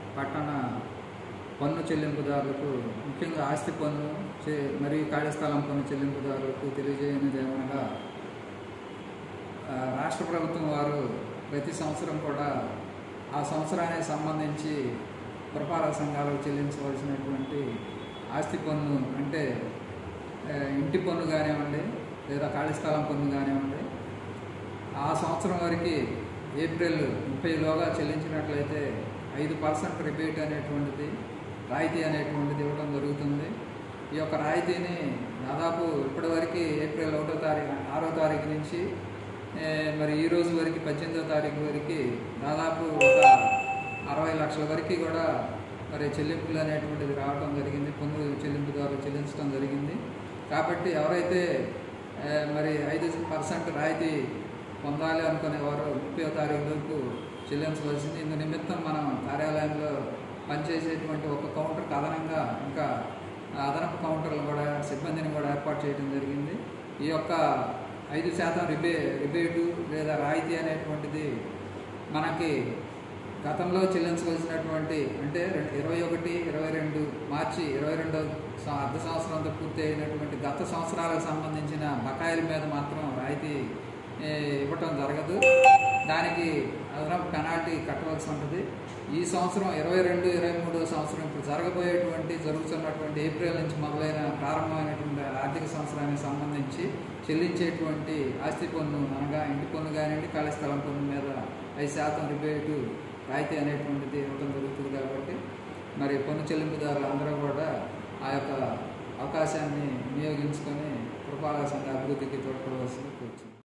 పట్టణ పన్ను చెల్లింపుదారులకు ముఖ్యంగా ఆస్తి పన్ను చే- మరియు ఖాళీ స్థలం పన్ను చెల్లింపుదారులకు తెలియజేయనిది ఏమనగా ఆ, రాష్ట్ర ప్రభుత్వం వారు ప్రతి సంవత్సరం కూడా ఆ సంవత్సరానికి సంబంధించి పురపాలక సంఘాలకు చెల్లించవలసినటువంటి ఆస్తి పన్ను అంటే ఆ, ఇంటి పన్ను కానివ్వండి లేదా ఖాళీ స్థలం పన్ను కానివ్వండి ఆ సంవత్సరం వరకు ఏప్రిల్ ముప్పైలోగా చెల్లించినట్లయితే ఐదు పర్సెంట్ రిబేట్ అనేటువంటిది రాయితీ అనేటువంటిది ఇవ్వడం జరుగుతుంది ఈ యొక్క రాయితీని దాదాపు ఇప్పటివరకు ఏప్రిల్ ఒకటో తారీఖు ఆరో తారీఖు నుంచి ఏ, మరి ఈ రోజు వరకు పద్దెనిమిదో తారీఖు వరకు దాదాపు ఒక అరవై లక్షల వరకు కూడా మరి చెల్లింపులు అనేటువంటిది రావడం జరిగింది పన్ను చెల్లింపుదారులు చెల్లించడం జరిగింది కాబట్టి ఎవరైతే ఏ, మరి ఐదు పర్సెంట్ రాయితీ పొందాలి అనుకునే వారు ముప్పై తారీఖు వరకు చెల్లించవలసింది ఇందు నిమిత్తం మనం కార్యాలయంలో పనిచేసేటువంటి ఒక కౌంటర్కి అదనంగా ఇంకా అదనపు కౌంటర్లు కూడా సిబ్బందిని కూడా ఏర్పాటు చేయడం జరిగింది ఈ యొక్క ఐదు శాతం రిబే రిబేటు లేదా రాయితీ అనేటువంటిది మనకి గతంలో చెల్లించవలసినటువంటి అంటే రెండు- ఇరవై ఒకటి ఇరవై రెండు మార్చి ఇరవై రెండో సం- అర్ధ సంవత్సరంతో పూర్తి అయినటువంటి గత సంవత్సరాలకు సంబంధించిన బకాయిల మీద మాత్రం రాయితీ ఏ, ఇవ్వటం జరగదు దానికి అదనపు పెనాల్టీ కట్టవలసి ఉంటుంది ఈ సంవత్సరం ఇరవై రెండు ఇరవై మూడో సంవత్సరం ఇప్పుడు జరగబోయేటువంటి జరుగుతున్నటువంటి ఏప్రిల్ నుంచి మొదలైన ప్రారంభమైనటువంటి ఆర్థిక సంవత్సరానికి సంబంధించి చెల్లించేటువంటి ఆస్తి పన్ను అనగా ఇంటి పన్ను కానివ్వండి ఖాళీ స్థలం పన్ను మీద ఐదు శాతం రిబేటు రాయితీ అనేటువంటిది ఇవ్వడం జరుగుతుంది కాబట్టి మరి పన్ను చెల్లింపుదారులు అందరూ కూడా ఆ యొక్క అవకాశాన్ని వినియోగించుకొని పురపాలక సంఘ అభివృద్ధికి తోడ్పడవలసింది కూర్చుంది